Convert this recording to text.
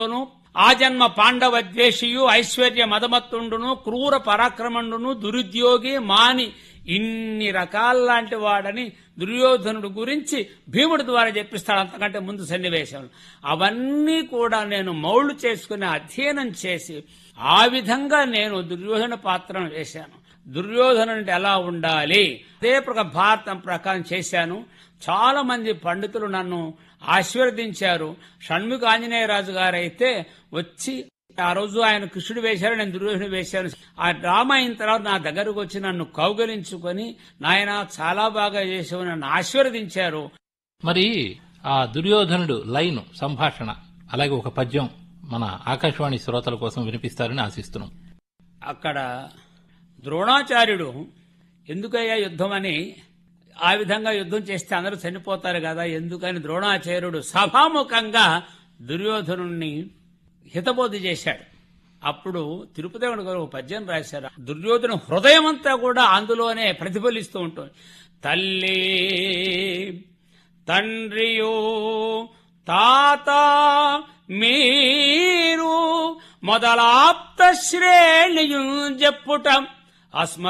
ను ఆజన్మ పాండవ ద్వేషియు ఐశ్వర్య మదమత్తుండును క్రూర పరాక్రమండును దురుద్యోగి మాని ఇన్ని రకాల్లాంటి వాడని దుర్యోధనుడు గురించి భీముడి ద్వారా చెప్పిస్తాడు అంతకంటే ముందు సన్నివేశం అవన్నీ కూడా నేను మౌళ్లు చేసుకుని అధ్యయనం చేసి ఆ విధంగా నేను దుర్యోధన పాత్రను వేశాను దుర్యోధనుడు ఎలా ఉండాలి అదే ప్రక భారతం ప్రకారం చేశాను చాలా మంది పండితులు నన్ను ఆశీర్వదించారు షణ్ముఖ ఆంజనేయరాజు గారు అయితే వచ్చి ఆ రోజు ఆయన కృష్ణుడు వేశారు నేను దుర్యోధను వేశాను ఆ డ్రామా అయిన తర్వాత నా దగ్గరకు వచ్చి నన్ను కౌగలించుకొని నాయన చాలా బాగా చేసావు నన్ను ఆశీర్వదించారు మరి ఆ దుర్యోధనుడు లైన్ సంభాషణ అలాగే ఒక పద్యం మన ఆకాశవాణి శ్రోతల కోసం వినిపిస్తారని ఆశిస్తున్నాం అక్కడ ద్రోణాచార్యుడు ఎందుకయ్యా యుద్ధం అని ఆ విధంగా యుద్ధం చేస్తే అందరూ చనిపోతారు కదా ఎందుకని ద్రోణాచార్యుడు సభాముఖంగా దుర్యోధనుణ్ణి హితబోధి చేశాడు అప్పుడు తిరుపతివుడు గారు ఒక పద్యం రాశారు దుర్యోధను హృదయం అంతా కూడా అందులోనే ప్రతిఫలిస్తూ ఉంటుంది తల్లి తండ్రియో తాత మీరు మొదలాప్త శ్రేణియు చెప్పుట అస్మ